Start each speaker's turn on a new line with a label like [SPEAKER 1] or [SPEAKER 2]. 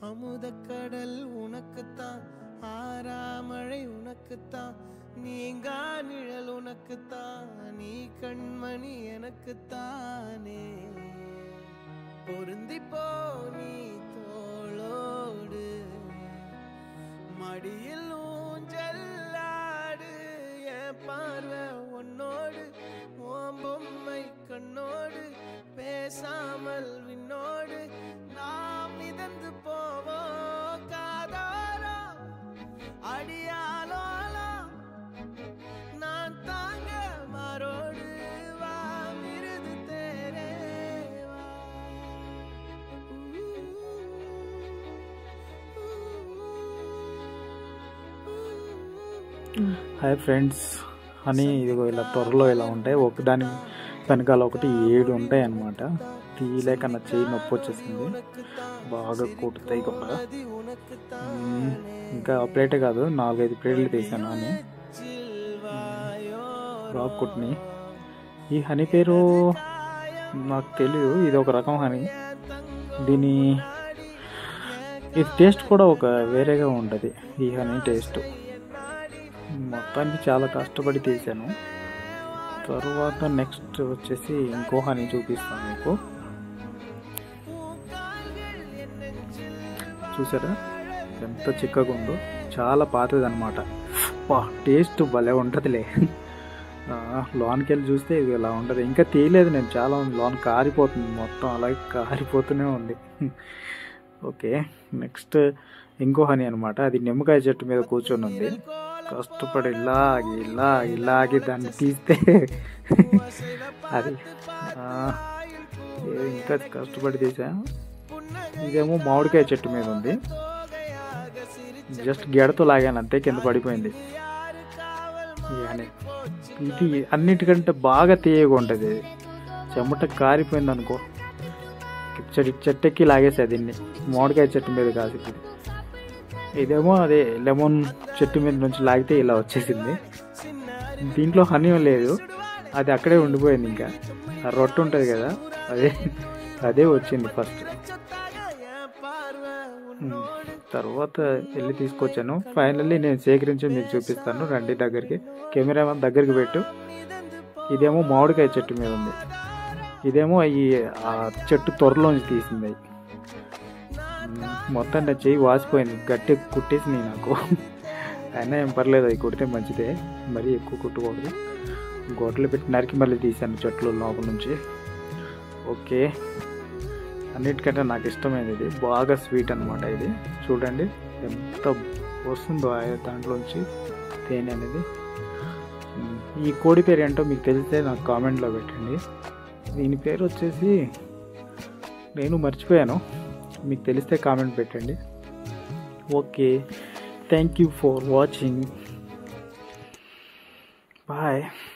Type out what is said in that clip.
[SPEAKER 1] அமுதக்கடல் உனக்குத்தான் ஆறாமழை உனக்குத்தான் நீங்கா நிழல் உனக்குத்தான் நீ கண்மணி எனக்குத்தானே பொருந்தி போ நீ தோளோடு மடியில் ஊஞ்சல்லாடு என் பார்வை உன்னோடு ஓம் பொம்மை கண்ணோடு பேசாமல் விண்ணோடு நாம் மிதந்து போவோம் காதாரோ அடியாலோலம் நான் தாங்க மாறோடு வா மிருது தேரே வா
[SPEAKER 2] హాయ్ ఫ్రెండ్స్ అని ఇదిగో ఇలా త్వరలో ఇలా ఉంటాయి ఒకదాని వెనకాల ఒకటి ఏడు ఉంటాయి అన్నమాట తీయలేక నా చెయ్యి నొప్పి వచ్చేసింది బాగా కుట్టుతాయి కూడా మ్మ్. ఇంకా ఆ ప్లేటే కాదు నాలుగైదు ప్లేట్లు తీసాను అని బాగా కుట్టిని ఈ హనీ పేరు నాకు తెలియదు ఇది ఒక రకం హనీ దీని ఈ టేస్ట్ కూడా ఒక వేరేగా ఉంటుంది ఈ హనీ టేస్ట్ మొత్తానికి చాలా కష్టపడి తీసాను తర్వాత నెక్స్ట్ వచ్చేసి ఇంకో హనీ చూపిస్తాను మీకు చూసారా ఎంత చిక్కగా ఉందో చాలా పాతది అనమాట టేస్ట్ భలే ఉంటుందిలే ఆ, లోన్కి వెళ్ళి చూస్తే ఇది ఇలా ఉంటుంది ఇంకా తీయలేదు నేను చాలా ఉంది లోన్ కారిపోతుంది మొత్తం అలాగే కారిపోతూనే ఉంది ఓకే నెక్స్ట్ ఇంకో హనీ అనమాట అది నిమ్మకాయ చెట్టు మీద కూర్చొని ఉంది కష్టపడి ఇలాగి ఇలాగి ఇలాగి దాన్ని తీస్తే అది ఆ, ఏ ఇంకా కష్టపడి తీసా ఇదేమో మామిడికాయ చెట్టు మీద ఉంది జస్ట్ గెడతో లాగాను అంతే కింద పడిపోయింది ఈ హనీ ఇది అన్నిటికంటే బాగా తీయగా ఉంటుంది ఇది. చెమట కారిపోయింది అనుకో చెట్టు చెట్టెక్కి లాగేసా దీన్ని మామిడికాయ చెట్టు మీద కాదు ఇది ఇదేమో అదే లెమన్ చెట్టు మీద నుంచి లాగితే ఇలా వచ్చేసింది దీంట్లో హనీ లేదు అది అక్కడే ఉండిపోయింది ఇంకా ఆ రొట్టె ఉంటుంది కదా అదే అదే వచ్చింది ఫస్ట్ ఉమ్, తర్వాత వెళ్ళి తీసుకొచ్చాను ఫైనల్లీ నేను సేకరించి మీకు చూపిస్తాను రండి దగ్గరికి కెమెరా దగ్గరికి పెట్టు ఇదేమో మామిడికాయ చెట్టు మీద ఉంది ఇదేమో ఈ ఆ చెట్టు త్వరలోంచి తీసింది అయి ఉమ్, మొత్తం నా చెయ్యి వాసిపోయింది గట్టి కుట్టేసింది నాకు అయినా ఏం పర్లేదు అది కుడితే మంచిదే మరీ ఎక్కువ కుట్టకూడదు గొడ్లు పెట్టి నరికి మళ్ళీ తీసాను చెట్లు లోపల నుంచి ఓకే అన్నిటికంటే నాకు ఇష్టమైనది ఇది బాగా స్వీట్ అనమాట ఇది చూడండి ఎంత వస్తుందో ఆ దాంట్లోంచి తేనె అనేది ఉమ్, ఈ కోడి పేరు ఏంటో మీకు తెలిస్తే నాకు కామెంట్లో పెట్టండి దీని పేరు వచ్చేసి నేను మర్చిపోయాను మీకు తెలిస్తే కామెంట్ పెట్టండి okay thank you for watching bye